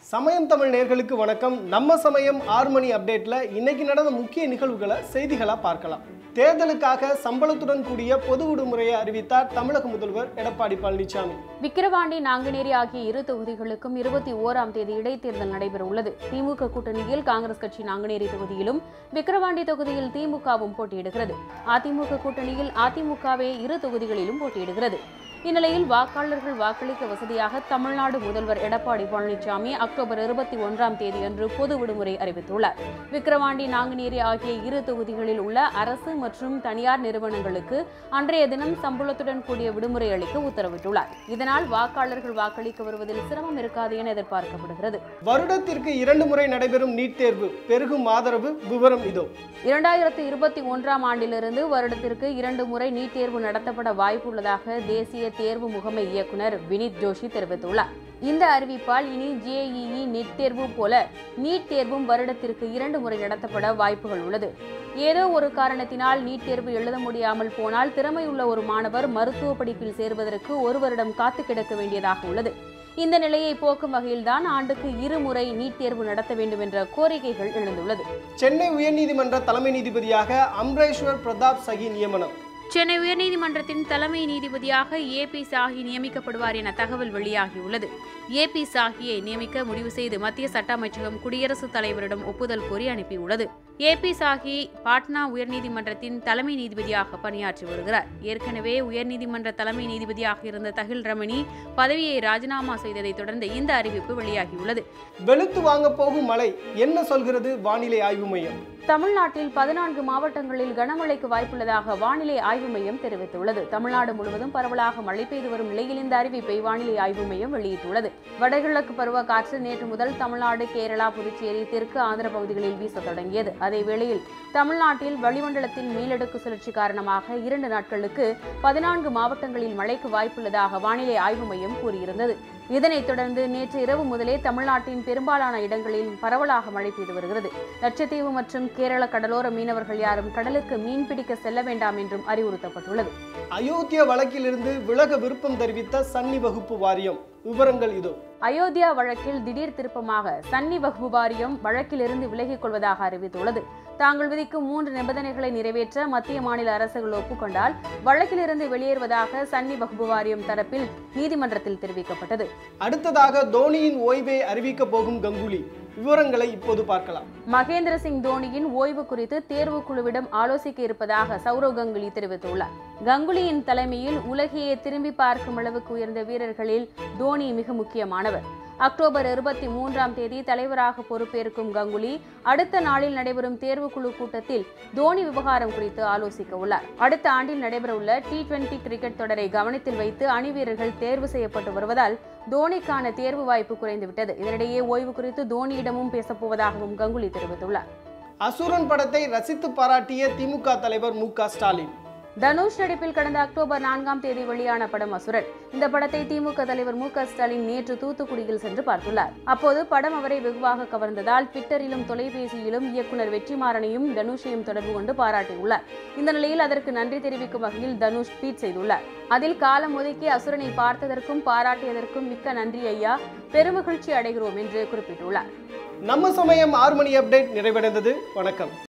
சமயம் தமிழ் நேர்களுக்கு வணக்கம் நம்ம சமயம் ஆறு மணி அப்டேட்ல இன்னைக்கு நடந்த முக்கிய நிகழ்வுகளை செய்திகளா பார்க்கலாம் தேர்தலுக்காக சம்பளத்துடன் கூடிய பொது விடுமுறையை அறிவித்தார் தமிழக முதல்வர் எடப்பாடி பழனிசாமி விக்கிரவாண்டி நாங்குநேரி ஆகிய இரு தொகுதிகளுக்கும் இருபத்தி ஓராம் தேதி இடைத்தேர்தல் நடைபெற உள்ளது திமுக கூட்டணியில் காங்கிரஸ் கட்சி நாங்குநேரி தொகுதியிலும் விக்கிரவாண்டி தொகுதியில் திமுகவும் போட்டியிடுகிறது அதிமுக கூட்டணியில் அதிமுகவே இரு தொகுதிகளிலும் போட்டியிடுகிறது இந்நிலையில் வாக்காளர்கள் வாக்களிக்க வசதியாக தமிழ்நாடு முதல்வர் எடப்பாடி பழனிசாமி அக்டோபர் இருபத்தி ஒன்றாம் தேதியன்று பொது விடுமுறை அறிவித்துள்ளார் விக்கிரவாண்டி நாங்குநேரி ஆகிய இரு தொகுதிகளில் உள்ள அரசு மற்றும் தனியார் நிறுவனங்களுக்கு அன்றைய தினம் சம்பளத்துடன் கூடிய விடுமுறை அளிக்க உத்தரவிட்டுள்ளார் இதனால் வாக்காளர்கள் வாக்களிக்க வருவதில் சிரமம் இருக்காது என எதிர்பார்க்கப்படுகிறது வருடத்திற்கு இரண்டு முறை நடைபெறும் நீட் தேர்வு பெருகும் ஆதரவு விவரம் இதோ இரண்டாயிரத்து இருபத்தி ஒன்றாம் ஆண்டிலிருந்து வருடத்திற்கு இரண்டு முறை நீட் தேர்வு நடத்தப்பட வாய்ப்புள்ளதாக தேசிய தேர்வு முகமை இயக்குனர் வினித் ஜோஷி தெரிவித்துள்ளார் இந்த அறிவிப்பால் இனி ஜேஇஇ நெட் தேர்வு போல நீட் தேர்வும் வருடத்திற்கு இரண்டு முறை நடத்தப்பட வாய்ப்புகள் உள்ளது ஏதோ ஒரு காரணத்தினால் நீட் தேர்வு எழுத முடியாமல் போனால் திறமையுள்ள ஒரு மாணவர் மருத்துவ படிப்பில் சேர்வதற்கு ஒரு வருடம் காத்து கிடக்க வேண்டியதாக உள்ளது இந்த நிலையை போக்கும் வகையில்தான் ஆண்டுக்கு இருமுறை நீட் தேர்வு நடத்த வேண்டும் என்ற கோரிக்கைகள் எழுந்துள்ளது சென்னை உயர்நீதிமன்ற தலைமை நீதிபதியாக அம்ரேஸ்வர் பிரதாப் சகி நியமனம் சென்னை உயர்நீதிமன்றத்தின் தலைமை நீதிபதியாக ஏ பி சாஹி நியமிக்கப்படுவார் என தகவல் வெளியாகியுள்ளது ஏ பி சாஹியை நியமிக்க முடிவு செய்து மத்திய சட்ட அமைச்சகம் குடியரசுத் தலைவரிடம் ஒப்புதல் கோரி அனுப்பியுள்ளது ஏ பி சாஹி பாட்னா உயர்நீதிமன்றத்தின் தலைமை நீதிபதியாக பணியாற்றி வருகிறார் ஏற்கனவே உயர்நீதிமன்ற தலைமை நீதிபதியாக இருந்த தஹில் ரமணி பதவியை ராஜினாமா செய்ததைத் தொடர்ந்து இந்த அறிவிப்பு வெளியாகியுள்ளது வெளுத்து வாங்க போகும் மழை என்ன சொல்கிறது வானிலை ஆய்வு மையம் தமிழ்நாட்டில் பதினான்கு மாவட்டங்களில் கனமழைக்கு வாய்ப்புள்ளதாக வானிலை ஆய்வு மையம் தெரிவித்துள்ளது தமிழ்நாடு முழுவதும் பரவலாக மழை பெய்து வரும் நிலையில் இந்த அறிவிப்பை வானிலை ஆய்வு மையம் வெளியிட்டுள்ளது வடகிழக்கு பருவ காற்று நேற்று முதல் தமிழ்நாடு கேரளா புதுச்சேரி தெற்கு ஆந்திர பகுதிகளில் வீசத் தொடங்கியது அதே வேளையில் தமிழ்நாட்டில் வளிமண்டலத்தில் மேலடுக்கு சுழற்சி காரணமாக இரண்டு நாட்களுக்கு பதினான்கு மாவட்டங்களில் மழைக்கு வாய்ப்புள்ளதாக வானிலை ஆய்வு மையம் கூறியிருந்தது இதனைத் தொடர்ந்து நேற்று இரவு முதலே தமிழ்நாட்டின் பெரும்பாலான இடங்களில் பரவலாக மழை பெய்து வருகிறது லட்சத்தீவு மற்றும் கேரள கடலோர மீனவர்கள் யாரும் கடலுக்கு மீன்பிடிக்க செல்ல வேண்டாம் என்றும் அறிவுறுத்தப்பட்டுள்ளது அயோத்தியா வழக்கிலிருந்து விலக விருப்பம் தெரிவித்த சன்னி வகுப்பு வாரியம் விவரங்கள் இதோ அயோத்தியா வழக்கில் திடீர் திருப்பமாக சன்னி வக்பு வாரியம் வழக்கிலிருந்து விலகிக் கொள்வதாக அறிவித்துள்ளது தாங்கள் விதிக்கும் மூன்று நிபந்தனைகளை நிறைவேற்ற மத்திய மாநில அரசுகள் ஒப்புக்கொண்டால் வழக்கிலிருந்து வெளியேறுவதாக சன்னி வக்பு வாரியம் தரப்பில் நீதிமன்றத்தில் தெரிவிக்கப்பட்டது அடுத்ததாக தோனியின் ஓய்வை அறிவிக்க போகும் கங்குலி விவரங்களை இப்போது பார்க்கலாம் மகேந்திர சிங் தோனியின் ஓய்வு குறித்து தேர்வு குழுவிடம் ஆலோசிக்க இருப்பதாக சௌரவ் கங்குலி தெரிவித்துள்ளார் கங்குலியின் தலைமையில் உலகையே திரும்பி பார்க்கும் அளவுக்கு உயர்ந்த வீரர்களில் தோனி மிக முக்கியமானவர் அக்டோபர் இருபத்தி மூன்றாம் தேதி தலைவராக பொறுப்பேற்கும் கங்குலி அடுத்த நாளில் நடைபெறும் தேர்வுக்குழு கூட்டத்தில் தோனி விவகாரம் குறித்து ஆலோசிக்க உள்ளார் அடுத்த ஆண்டில் நடைபெறவுள்ள டி டுவெண்டி கிரிக்கெட் தொடரை கவனத்தில் வைத்து அணி வீரர்கள் தேர்வு செய்யப்பட்டு வருவதால் தோனிக்கான தேர்வு வாய்ப்பு குறைந்துவிட்டது இதனிடையே ஓய்வு குறித்து தோனியிடமும் பேசப்போவதாகவும் கங்குலி தெரிவித்துள்ளார் அசுரன் படத்தை ரசித்து பாராட்டிய திமுக தலைவர் மு க ஸ்டாலின் தனுஷ் நடிப்பில் கடந்த அக்டோபர் நான்காம் தேதி வெளியான படம் அசுரன் இந்த படத்தை திமுக தலைவர் மு க ஸ்டாலின் நேற்று தூத்துக்குடியில் சென்று பார்த்துள்ளார் அப்போது படம் அவரை வெகுவாக கவர்ந்ததால் ட்விட்டரிலும் தொலைபேசியிலும் இயக்குனர் வெற்றிமாறனையும் தனுஷையும் தொடர்பு கொண்டு பாராட்டியுள்ளார் இந்த நிலையில் அதற்கு நன்றி தெரிவிக்கும் வகையில் தனுஷ் ட்வீட் செய்துள்ளார் அதில் காலம் ஒதுக்கி அசுரனை பார்த்ததற்கும் பாராட்டியதற்கும் மிக்க நன்றி ஐயா பெருமகிழ்ச்சி அடைகிறோம் என்று குறிப்பிட்டுள்ளார் நம்ம சமயம் ஆறு மணி அப்டேட் நிறைவடைந்தது வணக்கம்